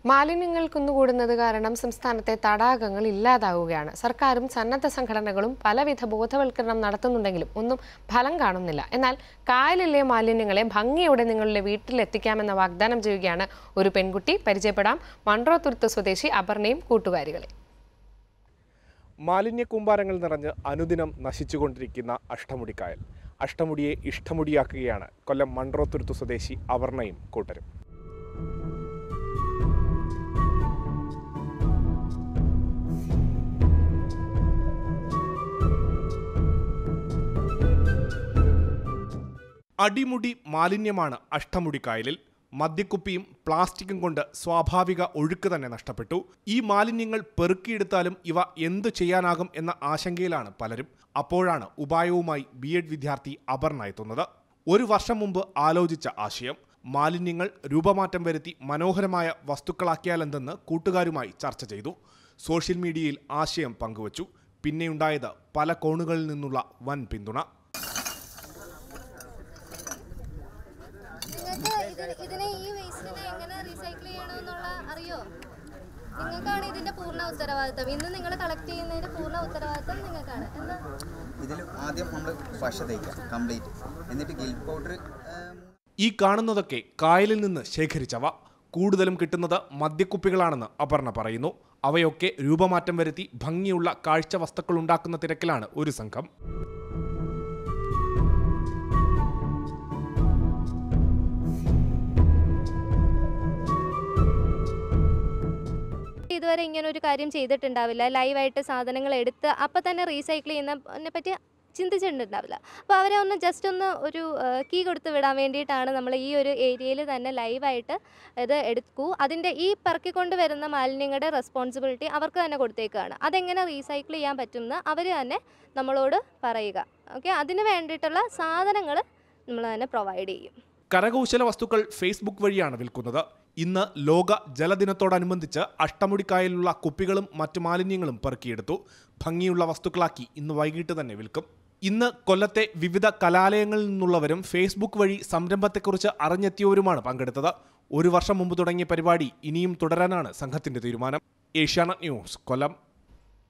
മാലിന്യങ്ങൾ കുന്നുകൂടുന്നത് കാരണം സംസ്ഥാനത്തെ തടാകങ്ങൾ ഇല്ലാതാവുകയാണ് സർക്കാരും സന്നദ്ധ സംഘടനകളും പലവിധ ബോധവൽക്കരണം നടത്തുന്നുണ്ടെങ്കിലും ഒന്നും ഫലം കാണുന്നില്ല എന്നാൽ കായലിലെ മാലിന്യങ്ങളെ ഭംഗിയോടെ നിങ്ങളുടെ വീട്ടിലെത്തിക്കാമെന്ന വാഗ്ദാനം ചെയ്യുകയാണ് ഒരു പെൺകുട്ടി പരിചയപ്പെടാം മൺട്രോത്തുരുത്ത് സ്വദേശി അപർണയും കൂട്ടുകാരികളെ മാലിന്യ കൂമ്പാരങ്ങൾ നിറഞ്ഞ് അനുദിനം നശിച്ചുകൊണ്ടിരിക്കുന്ന അഷ്ടമുടിക്കായൽ അഷ്ടമുടിയെ ഇഷ്ടമുടിയാക്കുകയാണ് കൊല്ലം മൺട്രോത്തുരുത്ത് സ്വദേശി അവർണയും കൂട്ടരും അടിമുടി മാലിന്യമാണ് അഷ്ടമുടിക്കായലിൽ മദ്യക്കുപ്പിയും പ്ലാസ്റ്റിക്കും കൊണ്ട് സ്വാഭാവിക ഒഴുക്ക് തന്നെ നഷ്ടപ്പെട്ടു ഈ മാലിന്യങ്ങൾ പെറുക്കിയെടുത്താലും ഇവ എന്തു ചെയ്യാനാകും എന്ന ആശങ്കയിലാണ് പലരും അപ്പോഴാണ് ഉപായവുമായി ബി എഡ് വിദ്യാർത്ഥി അപർണ എത്തുന്നത് ഒരു വർഷം മുമ്പ് ആലോചിച്ച ആശയം മാലിന്യങ്ങൾ രൂപമാറ്റം വരുത്തി മനോഹരമായ വസ്തുക്കളാക്കിയാലെന്തെന്ന് കൂട്ടുകാരുമായി ചർച്ച ചെയ്തു സോഷ്യൽ മീഡിയയിൽ ആശയം പങ്കുവച്ചു പിന്നെയുണ്ടായത് പല കോണുകളിൽ നിന്നുള്ള വൻ പിന്തുണ നിങ്ങൾക്ക് ഇതിന് ഇതിനെ ഈ വേസ്റ്റിനെ എങ്ങനെ റീസൈക്കിൾ ചെയ്യണമെന്നുള്ള അറിയോ നിങ്ങൾക്കാണ് ഇതിന്റെ പൂർണ്ണ ഉത്തരവാദിത്തം ഇന്ന് നിങ്ങൾ കളക്ട് ചെയ്യുന്നതിന്റെ പൂർണ്ണ ഉത്തരവാദിത്തം നിങ്ങൾക്കാണ് എന്താ ഇതിൽ ആദ്യം നമ്മൾ പശ തേക്കാം കംപ്ലീറ്റ് എന്നിട്ട് ഗിൽ പൗഡർ ഈ കാണുന്നതൊക്കെ കായലിൽ നിന്ന് ശേഖരിച്ചവ കൂടുതലും കിട്ടുന്നത് മദ്യക്കുപ്പികളാണെന്ന് അപർണ പറയുന്നു അവയൊക്കെ രൂപമാറ്റം വരുത്തി ഭംഗിയുള്ള കാഴ്ച വസ്തുക്കൾ ഉണ്ടാക്കുന്ന തിരക്കിലാണ് ഒരു സംഘം ഇതുവരെ ഇങ്ങനെ ഒരു കാര്യം ചെയ്തിട്ടുണ്ടാവില്ല ലൈവായിട്ട് സാധനങ്ങൾ എടുത്ത് അപ്പം തന്നെ റീസൈക്കിൾ ചെയ്യുന്നതിനെ പറ്റി ചിന്തിച്ചിട്ടുണ്ടാവില്ല അപ്പോൾ അവരെ ഒന്ന് ജസ്റ്റ് ഒന്ന് ഒരു കീ കൊടുത്ത് വിടാൻ വേണ്ടിയിട്ടാണ് നമ്മൾ ഈ ഒരു ഏരിയയിൽ തന്നെ ലൈവായിട്ട് ഇത് എടുക്കൂ അതിൻ്റെ ഈ പെറുക്കിക്കൊണ്ട് വരുന്ന മാലിന്യങ്ങളുടെ റെസ്പോൺസിബിലിറ്റി അവർക്ക് തന്നെ കൊടുത്തേക്കാണ് അതെങ്ങനെ റീസൈക്കിൾ ചെയ്യാൻ പറ്റുമെന്ന് അവർ തന്നെ നമ്മളോട് പറയുക ഓക്കെ അതിന് വേണ്ടിയിട്ടുള്ള സാധനങ്ങൾ നമ്മൾ തന്നെ പ്രൊവൈഡ് ചെയ്യും കരകൗശല വസ്തുക്കൾ ഫേസ്ബുക്ക് വഴിയാണ് വിൽക്കുന്നത് ഇന്ന് ലോക ജലദിനത്തോടനുബന്ധിച്ച് അഷ്ടമുടിക്കായലുള്ള കുപ്പികളും മറ്റു മാലിന്യങ്ങളും പെറുക്കിയെടുത്തു ഭംഗിയുള്ള വസ്തുക്കളാക്കി ഇന്ന് വൈകിട്ട് തന്നെ വിൽക്കും ഇന്ന് കൊല്ലത്തെ വിവിധ കലാലയങ്ങളിൽ നിന്നുള്ളവരും ഫേസ്ബുക്ക് വഴി സംരംഭത്തെക്കുറിച്ച് അറിഞ്ഞെത്തിയവരുമാണ് പങ്കെടുത്തത് ഒരു വർഷം മുമ്പ് തുടങ്ങിയ പരിപാടി ഇനിയും തുടരാനാണ് സംഘത്തിന്റെ തീരുമാനം ഏഷ്യാനെറ്റ് ന്യൂസ് കൊല്ലം